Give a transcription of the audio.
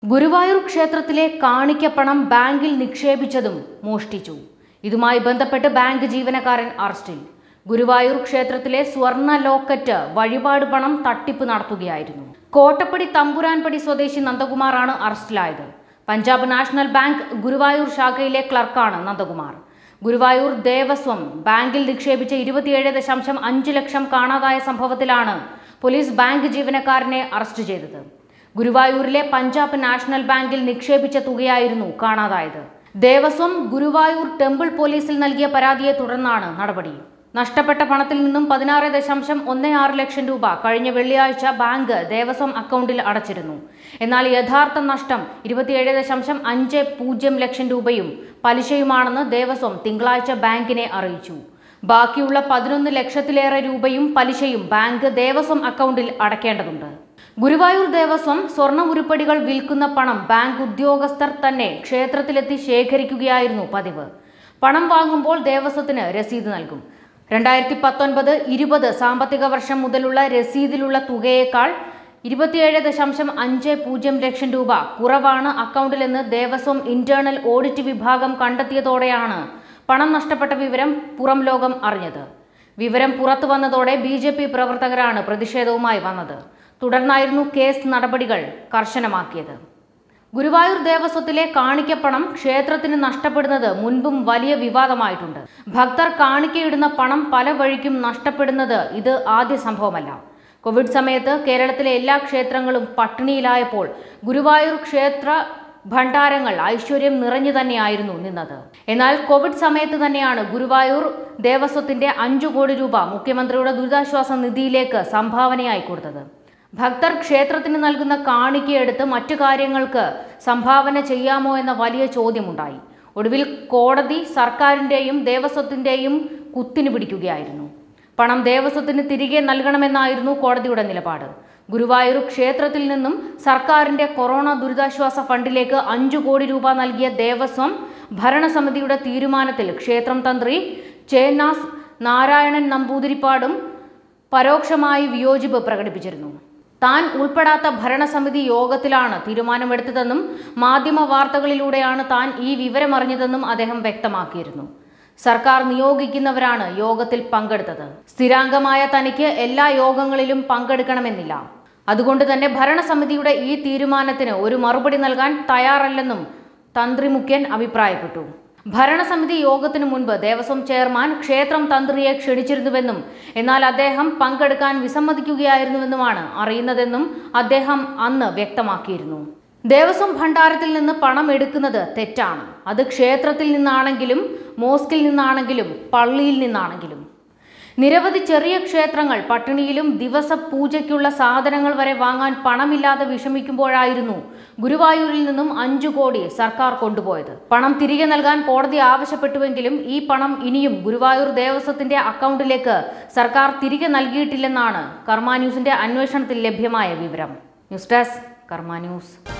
ഗുരുവായൂർ ക്ഷേത്രത്തിലെ കാണിക്കപ്പണം ബാങ്കിൽ നിക്ഷേപിച്ചതും മോഷ്ടിച്ചു ഇതുമായി ബന്ധപ്പെട്ട് ബാങ്ക് ജീവനക്കാരൻ അറസ്റ്റിൽ ഗുരുവായൂർ ക്ഷേത്രത്തിലെ സ്വർണ്ണ ലോക്കറ്റ് വഴിപാട് പണം തട്ടിപ്പ് നടത്തുകയായിരുന്നു കോട്ടപ്പടി തമ്പുരാൻപടി സ്വദേശി നന്ദകുമാറാണ് അറസ്റ്റിലായത് പഞ്ചാബ് നാഷണൽ ബാങ്ക് ഗുരുവായൂർ ശാഖയിലെ ക്ലർക്കാണ് നന്ദകുമാർ ഗുരുവായൂർ ദേവസ്വം ബാങ്കിൽ നിക്ഷേപിച്ച ഇരുപത്തിയേഴ് ദശാംശം അഞ്ച് ലക്ഷം കാണാതായ സംഭവത്തിലാണ് പോലീസ് ബാങ്ക് ജീവനക്കാരനെ അറസ്റ്റ് ചെയ്തത് ഗുരുവായൂരിലെ പഞ്ചാബ് നാഷണൽ ബാങ്കിൽ നിക്ഷേപിച്ച തുകയായിരുന്നു കാണാതായത് ദേവസ്വം ഗുരുവായൂർ ടെമ്പിൾ പോലീസിൽ നൽകിയ പരാതിയെ തുടർന്നാണ് നടപടി നഷ്ടപ്പെട്ട പണത്തിൽ നിന്നും പതിനാറ് ദശാംശം ഒന്ന് ആറ് ലക്ഷം രൂപ കഴിഞ്ഞ വെള്ളിയാഴ്ച ബാങ്ക് ദേവസ്വം അക്കൗണ്ടിൽ അടച്ചിരുന്നു എന്നാൽ യഥാർത്ഥ നഷ്ടം ഇരുപത്തിയേഴ് ദശാംശം അഞ്ച് പൂജ്യം ലക്ഷം രൂപയും പലിശയുമാണെന്ന് ദേവസ്വം തിങ്കളാഴ്ച ബാങ്കിനെ അറിയിച്ചു ബാക്കിയുള്ള പതിനൊന്ന് ലക്ഷത്തിലേറെ രൂപയും പലിശയും ബാങ്ക് ദേവസ്വം അക്കൗണ്ടിൽ അടയ്ക്കേണ്ടതുണ്ട് ഗുരുവായൂർ ദേവസ്വം സ്വർണ്ണ ഉരുപ്പടികൾ വിൽക്കുന്ന പണം ബാങ്ക് ഉദ്യോഗസ്ഥർ തന്നെ ക്ഷേത്രത്തിലെത്തി ശേഖരിക്കുകയായിരുന്നു പതിവ് പണം വാങ്ങുമ്പോൾ ദേവസ്വത്തിന് രസീത് നൽകും രണ്ടായിരത്തി പത്തൊൻപത് ഇരുപത് സാമ്പത്തിക വർഷം മുതലുള്ള രസീതിലുള്ള തുകയേക്കാൾ ഇരുപത്തിയേഴ് ദശാംശം അഞ്ച് പൂജ്യം ലക്ഷം രൂപ കുറവാണ് അക്കൗണ്ടിലെന്ന് ദേവസ്വം ഇന്റേണൽ ഓഡിറ്റ് വിഭാഗം കണ്ടെത്തിയതോടെയാണ് പണം നഷ്ടപ്പെട്ട വിവരം പുറം ലോകം അറിഞ്ഞത് വിവരം പുറത്തു വന്നതോടെ ബി ജെ പി പ്രവർത്തകരാണ് പ്രതിഷേധവുമായി വന്നത് തുടർന്നായിരുന്നു കേസ് നടപടികൾ കർശനമാക്കിയത് ഗുരുവായൂർ ദേവസ്വത്തിലെ കാണിക്കപ്പണം ക്ഷേത്രത്തിന് നഷ്ടപ്പെടുന്നത് മുൻപും വലിയ വിവാദമായിട്ടുണ്ട് ഭക്തർ കാണിക്കയിടുന്ന പണം പല വഴിക്കും നഷ്ടപ്പെടുന്നത് ഇത് ആദ്യ സംഭവമല്ല കോവിഡ് സമയത്ത് കേരളത്തിലെ എല്ലാ ക്ഷേത്രങ്ങളും പട്ടിണിയിലായപ്പോൾ ഗുരുവായൂർ ക്ഷേത്ര ഭണ്ഡാരങ്ങൾ ഐശ്വര്യം നിറഞ്ഞു തന്നെയായിരുന്നു നിന്നത് എന്നാൽ കോവിഡ് സമയത്ത് തന്നെയാണ് ഗുരുവായൂർ ദേവസ്വത്തിന്റെ അഞ്ചു കോടി രൂപ മുഖ്യമന്ത്രിയുടെ ദുരിതാശ്വാസ നിധിയിലേക്ക് സംഭാവനയായി കൊടുത്തത് ഭക്തർ ക്ഷേത്രത്തിന് നൽകുന്ന കാണിക്കയെടുത്ത് മറ്റു കാര്യങ്ങൾക്ക് സംഭാവന ചെയ്യാമോ എന്ന വലിയ ചോദ്യമുണ്ടായി ഒടുവിൽ കോടതി സർക്കാരിൻ്റെയും ദേവസ്വത്തിൻ്റെയും കുത്തിന് പിടിക്കുകയായിരുന്നു പണം ദേവസ്വത്തിന് തിരികെ നൽകണമെന്നായിരുന്നു കോടതിയുടെ നിലപാട് ഗുരുവായൂർ ക്ഷേത്രത്തിൽ നിന്നും സർക്കാരിന്റെ കൊറോണ ദുരിതാശ്വാസ ഫണ്ടിലേക്ക് അഞ്ചു കോടി രൂപ നൽകിയ ദേവസ്വം ഭരണസമിതിയുടെ തീരുമാനത്തിൽ ക്ഷേത്രം തന്ത്രി ചേന്നാസ് നാരായണൻ നമ്പൂതിരിപ്പാടും പരോക്ഷമായി വിയോജിപ്പ് പ്രകടിപ്പിച്ചിരുന്നു താൻ ഉൾപ്പെടാത്ത ഭരണസമിതി യോഗത്തിലാണ് തീരുമാനമെടുത്തതെന്നും മാധ്യമ വാർത്തകളിലൂടെയാണ് താൻ ഈ വിവരമറിഞ്ഞതെന്നും അദ്ദേഹം വ്യക്തമാക്കിയിരുന്നു സർക്കാർ നിയോഗിക്കുന്നവരാണ് യോഗത്തിൽ പങ്കെടുത്തത് സ്ഥിരാംഗമായ തനിക്ക് എല്ലാ യോഗങ്ങളിലും പങ്കെടുക്കണമെന്നില്ല അതുകൊണ്ട് തന്നെ ഭരണസമിതിയുടെ ഈ തീരുമാനത്തിന് ഒരു മറുപടി നൽകാൻ തയ്യാറല്ലെന്നും തന്ത്രി മുഖ്യൻ അഭിപ്രായപ്പെട്ടു ഭരണസമിതി യോഗത്തിനു മുൻപ് ദേവസ്വം ചെയർമാൻ ക്ഷേത്രം തന്ത്രിയെ ക്ഷണിച്ചിരുന്നുവെന്നും എന്നാൽ അദ്ദേഹം പങ്കെടുക്കാൻ വിസമ്മതിക്കുകയായിരുന്നുവെന്നുമാണ് അറിയുന്നതെന്നും അദ്ദേഹം അന്ന് വ്യക്തമാക്കിയിരുന്നു ദേവസ്വം ഭണ്ഡാരത്തിൽ നിന്ന് പണം എടുക്കുന്നത് തെറ്റാണ് അത് ക്ഷേത്രത്തിൽ നിന്നാണെങ്കിലും മോസ്കിൽ നിന്നാണെങ്കിലും പള്ളിയിൽ നിന്നാണെങ്കിലും നിരവധി ചെറിയ ക്ഷേത്രങ്ങൾ പട്ടിണിയിലും ദിവസ പൂജയ്ക്കുള്ള സാധനങ്ങൾ വരെ വാങ്ങാൻ പണമില്ലാതെ വിഷമിക്കുമ്പോഴായിരുന്നു ഗുരുവായൂരിൽ നിന്നും അഞ്ചു കോടി സർക്കാർ കൊണ്ടുപോയത് പണം തിരികെ നൽകാൻ കോടതി ആവശ്യപ്പെട്ടുവെങ്കിലും ഈ പണം ഇനിയും ഗുരുവായൂർ ദേവസ്വത്തിന്റെ അക്കൗണ്ടിലേക്ക് സർക്കാർ തിരികെ നൽകിയിട്ടില്ലെന്നാണ് കർമ്മ ന്യൂസിന്റെ അന്വേഷണത്തിൽ ലഭ്യമായ വിവരം ന്യൂസ് ഡെസ്ക് കർമ്മ ന്യൂസ്